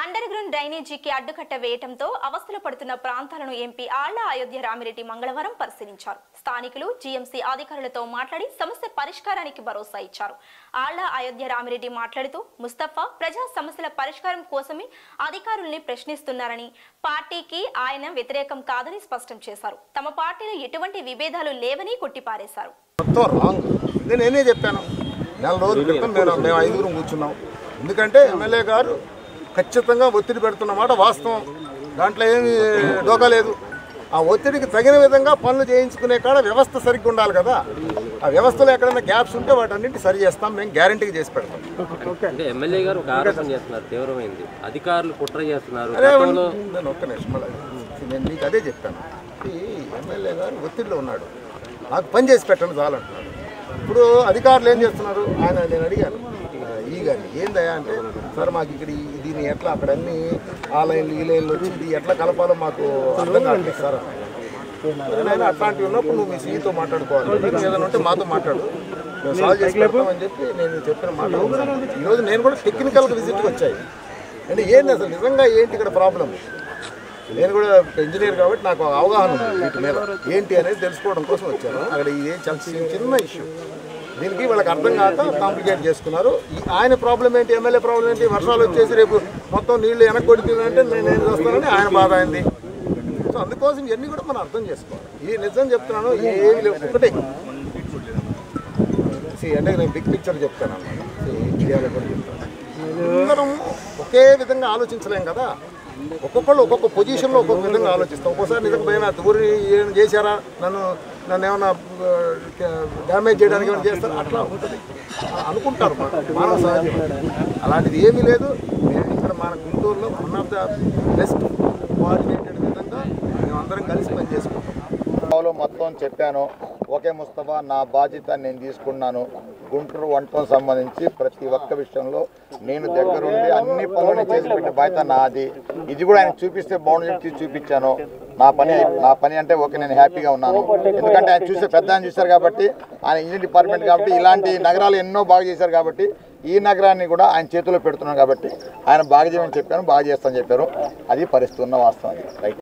Under ground డ్రైనేజీకి అడ్డుకట్ట వేయటంతో అవస్థలు పడుతున్న ప్రాంతాలను ఎంపీ ఆళ్ల అయోధ్య రామిరెడ్డి మంగళవారం పరిశీలించారు స్థానికులు జీఎంసీ అధికారులతో మాట్లాడి సమస్య పరిష్కారానికి భరోసా ఇచ్చారు ఆళ్ల అయోధ్య రామిరెడ్డి మాట్లాడుతూ ముస్తఫా ప్రజా సమస్యల పరిష్కారం కోసమే అధికారుల్ని ప్రశ్నిస్తున్నారని పార్టీకి ఆయన వ్యతిరేకం కాదని స్పష్టం చేశారు తమ పార్టీలో ఎటువంటి విభేదాలు లేవని కొట్టిపారేశారు మొత్తం రాంగ్ నేను నేనే చెప్పాను నెల రోజుల క్రితం మేము మేము ఐదుగురం కూర్చున్నాం ఎందుకంటే ఎమ్మెల్యే గారు ఖచ్చితంగా ఒత్తిడి పెడుతున్న మాట వాస్తవం దాంట్లో ఏమి డోకా లేదు ఆ ఒత్తిడికి తగిన విధంగా పనులు చేయించుకునే కాడ వ్యవస్థ సరిగ్గా ఉండాలి కదా ఆ వ్యవస్థలో ఎక్కడైనా గ్యాప్స్ ఉంటే వాటన్నింటి సరి చేస్తాం మేము గ్యారంటీగా చేసి పెడతాం అంటే ఎమ్మెల్యే గారు ఒక ఆరోపణ చేస్తున్నారు తీవ్రమైంది అధికారులు కుట్ర చేస్తున్నారు అదే గతంలో నేను ఒక్క నిమిషం మళ్ళీ నేను మీకు అదే చెప్పాను ఈ ఎమ్మెల్యే గారు ఒత్తిడిలో ఉన్నాడు నాకు పని చేసి పెట్టండి చాలంటున్నాడు ఇప్పుడు అధికారులు ఏం చేస్తున్నారు ఆయన నేను అడిగాను ఆ, ఈ గారిని ఏందయ్యా అంటే సార్ మాకు ఇక్కడ ఈ- దీన్ని ఎట్లా అక్కడ అన్ని ఆ లైన్లు ఈ లైన్లు వచ్చి ఇది ఎట్లా కలపాలో మాకు అర్థం కావట్లేదు సార్ అన్నాడు. నేను అట్లాంటివి ఉన్నప్పుడు నువ్వు మీ సీతో మాట్లాడుకోవాలి నీకు ఏదైనా ఉంటే మాతో మాట్లాడు మేము సాల్వ్ చేసి పెడతామని చెప్పి నేను చెప్పిన మాట ఈరోజు నేను కూడా టెక్నికల్గా విజిట్కి వచ్చాయి అంటే ఏంటి అసలు నిజంగా ఏంటి ఇక్కడ ప్రాబ్లం నేను కూడా ఇంజనీర్ కాబట్టి నాకు అవగాహన ఉంది వీటి మీద ఏంటి అనేది తెలుసుకోవడం కోసం వచ్చాను అక్కడ ఇది చాలా చి- చిన్న ఇష్యూ దీనికి వాళ్ళకి అర్థం కాక కాంప్లికేట్ చేసుకున్నారు ఈ- ఆయన ప్రాబ్లం ఏంటి ఎమ్మెల్యే ప్రాబ్లం ఏంటి వర్షాలు వచ్చేసి రేపు మొత్తం నీళ్లు వెనక్కి కొడుతుందంటే నేను ఏం చేస్తానని ఆయన బాధ అయింది సో అందుకోసం ఇవన్నీ కూడా మనం అర్థం చేసుకోవాలి ఈ నిజం చెప్తున్నాను ఏమి లేవు ఒకటే See, అంటే నేను బిగ్ పిక్చర్ చెప్తాను అన్నమాట ఇండియాలో కూడా చెప్తాను అందరం ఒకే విధంగా ఆలోచించలేం కదా ఒక్కొక్కళ్ళు ఒక్కొక్క పొజిషన్లో ఒక్కొక్క విధంగా ఆలోచిస్తాం ఒక్కోసారి నిజంగా భయం ఊరి ఏం చేశారా నన్ను నన్ను ఏమైనా డ్యామేజ్ చేయడానికి ఏమైనా చేస్తారా అట్లా ఉంటుంది అనుకుంటారు మా- మానవ సహజం అలాంటిది ఏమీ లేదు మేము ఇక్కడ మన గుంటూరులో one of the best coordinated విధంగా మేమందరం కలిసి పనిచేసుకుంటాం లో మొత్తం చెప్పాను ఓకే ముస్తఫా నా బాధ్యత నేను తీసుకున్నాను గుంటూరు వంటకు సంబంధించి ప్రతి ఒక్క విషయంలో నేను దగ్గరుండి అన్ని పనులు చేసి పెట్టే బాధ్యత నాది ఇది కూడా ఆయన చూపిస్తే బాగుంది తీసి చూపించాను నా పని నా పని అంటే ఓకే నేను హ్యాపీగా ఉన్నాను ఎందుకంటే ఆయన చూసే పెద్ద ఆయన చూశారు కాబట్టి ఆయన ఇంజనీర్ డిపార్ట్మెంట్ కాబట్టి ఇలాంటి నగరాలు ఎన్నో బాగా చేశారు కాబట్టి ఈ నగరాన్ని కూడా ఆయన చేతిలో పెడుతున్నాను కాబట్టి ఆయన బాగా చేయమని చెప్పాను బాగా చేస్తానని చెప్పారు అది పరిస్థితి ఉన్న వాస్తవం అది రైట్